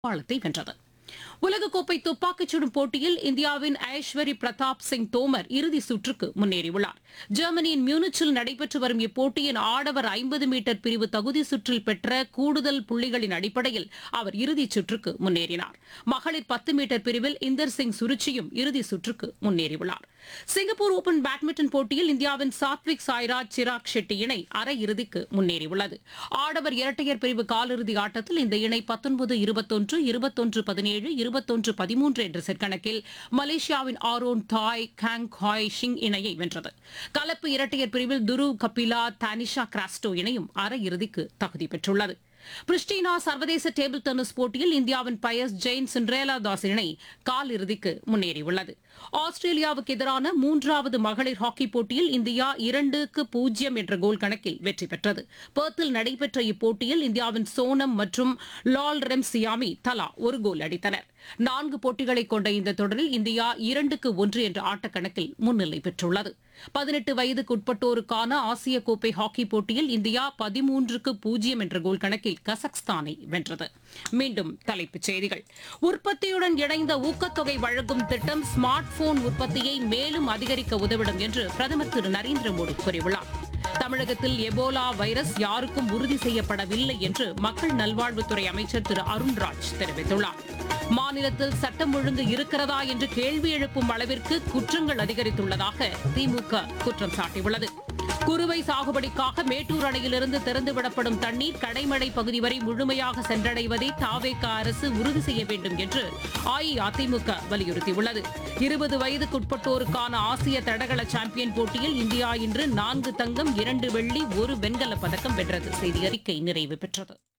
நேபாளத்தை வென்றது உலகக்கோப்பை துப்பாக்கிச் சுடும் போட்டியில் இந்தியாவின் ஐஸ்வரி பிரதாப் சிங் தோமர் இறுதிச் சுற்றுக்கு முன்னேறியுள்ளார் ஜெர்மனியின் மியூனிச்சில் நடைபெற்று வரும் இப்போட்டியின் ஆடவர் ஐம்பது மீட்டர் பிரிவு தகுதி சுற்றில் பெற்ற கூடுதல் புள்ளிகளின் அடிப்படையில் அவர் இறுதிச் சுற்றுக்கு முன்னேறினார் மகளிர் பத்து மீட்டர் பிரிவில் இந்தர் சிங் சுருச்சியும் இறுதிச் சுற்றுக்கு முன்னேறியுள்ளார் சிங்கப்பூர் ஓபன் பேட்மிண்டன் போட்டியில் இந்தியாவின் சாத்விக் சாய்ராஜ் சிராக் ஷெட்டி இணை அரையிறுதிக்கு முன்னேறியுள்ளது ஆடவர் இரட்டையர் பிரிவு காலிறுதி ஆட்டத்தில் இந்த இணை பத்தொன்பது இருபத்தொன்று இருபத்தொன்று பதினேழு இருபத்தொன்று பதிமூன்று என்ற செட் கணக்கில் மலேசியாவின் ஆரோன் தாய் கேங் ஹாய் ஷிங் இணையை வென்றது கலப்பு இரட்டையர் பிரிவில் துரு கபிலா தானிஷா கிராஸ்டோ இணையும் அரையிறுதிக்கு தகுதி பெற்றுள்ளது பிரிஸ்டினா சர்வதேச டேபிள் டென்னிஸ் போட்டியில் இந்தியாவின் பயஸ் ஜெயின் சிண்ட்ரேலா தாஸ் இணை காலிறுதிக்கு முன்னேறியுள்ளது ஆஸ்திரேலியாவுக்கு எதிரான மூன்றாவது மகளிர் ஹாக்கி போட்டியில் இந்தியா இரண்டுக்கு பூஜ்ஜியம் என்ற கோல் கணக்கில் வெற்றி பெற்றது பெர்த்தில் நடைபெற்ற இப்போட்டியில் இந்தியாவின் சோனம் மற்றும் லால் ரெம் சியாமி தலா ஒரு கோல் அடித்தனர் நான்கு போட்டிகளை கொண்ட இந்த தொடரில் இந்தியா இரண்டுக்கு ஒன்று என்ற ஆட்டக்கணக்கில் முன்னிலை பெற்றுள்ளது பதினெட்டு வயதுக்குட்பட்டோருக்கான ஆசிய கோப்பை ஹாக்கி போட்டியில் இந்தியா பதிமூன்றுக்கு பூஜ்ஜியம் என்ற கோல் கணக்கில் கசக்ஸ்தானை வென்றது மீண்டும் தலைப்புச் செய்திகள் உற்பத்தியுடன் இணைந்த ஊக்கத்தொகை வழங்கும் திட்டம் ஸ்மார்ட் போன் உற்பத்தியை மேலும் அதிகரிக்க உதவிடும் என்று பிரதமர் திரு நரேந்திர மோடி கூறியுள்ளார் தமிழகத்தில் எபோலா வைரஸ் யாருக்கும் உறுதி செய்யப்படவில்லை என்று மக்கள் நல்வாழ்வுத்துறை அமைச்சர் திரு அருண்ராஜ் தெரிவித்துள்ளார் மாநிலத்தில் சட்டம் ஒழுங்கு இருக்கிறதா என்று கேள்வி எழுப்பும் அளவிற்கு குற்றங்கள் அதிகரித்துள்ளதாக திமுக குற்றம் சாட்டியுள்ளது குறுவை சாகுபடிக்காக மேட்டூர் அணையிலிருந்து திறந்துவிடப்படும் தண்ணீர் கடைமடை பகுதி வரை முழுமையாக சென்றடைவதை தாவேக அரசு உறுதி செய்ய வேண்டும் என்று அஇஅதிமுக வலியுறுத்தியுள்ளது இருபது வயதுக்குட்பட்டோருக்கான ஆசிய தடகள சாம்பியன் போட்டியில் இந்தியா இன்று நான்கு தங்கம் இரண்டு வெள்ளி ஒரு வெண்கலப் பதக்கம் வென்றது செய்தி அறிக்கை நிறைவு பெற்றது